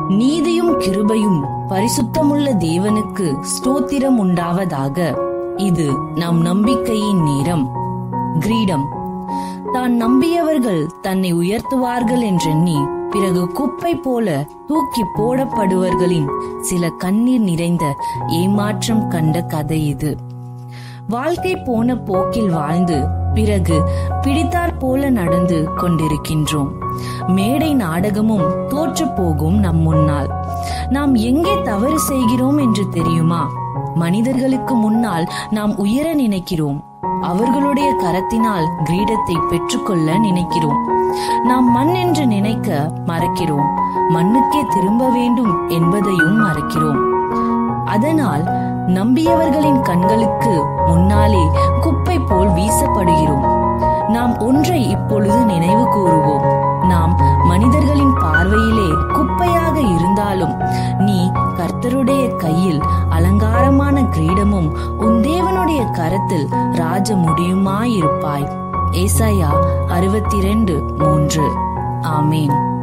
நீதியும் கிருபையும் பரிசுத்தமுள்ள தேவனுக்கு ஸ்தோத்திரம் உண்டாவதாக இது நம் நம்பிக்கையின் நேரம் கிரீடம் தான் நம்பியவர்கள் தன்னை உயர்த்துவார்கள் என்றெண்ணி பிறகு குப்பை போல தூக்கி போடப்படுவர்களின் சில கண்ணீர் நிறைந்த ஏமாற்றம் கண்ட கதை இது வாழ்க்கை போன போக்கில் வாழ்ந்து பிறகு பிடித்தாற் போல நடந்து கொண்டிருக்கின்றோம் மேடை நாடகமும் தோற்று போகும் நம் முன்னால் நாம் எங்கே தவறு செய்கிறோம் என்று தெரியுமா மனிதர்களுக்கு முன்னால் நாம் உயர நினைக்கிறோம் அவர்களுடைய கரத்தினால் கிரீடத்தை பெற்றுக்கொள்ள நினைக்கிறோம் நாம் மண் என்று நினைக்க மறக்கிறோம் மண்ணுக்கே திரும்ப வேண்டும் என்பதையும் மறக்கிறோம் அதனால் நம்பியவர்களின் கண்களுக்கு முன்னாலே குப்பை போல் வீசப்படுகிறோம் நாம் ஒன்றை இப்பொழுது நினைவு கூறுவோம் நாம் மனிதர்களின் பார்வையிலே குப்பையாக இருந்தாலும் நீ கர்த்தருடைய கையில் அலங்காரமான கிரீடமும் உன் தேவனுடைய கரத்தில் ராஜ முடியுமாயிருப்பாய் ஏசாயா அறுபத்தி ரெண்டு மூன்று ஆமேன்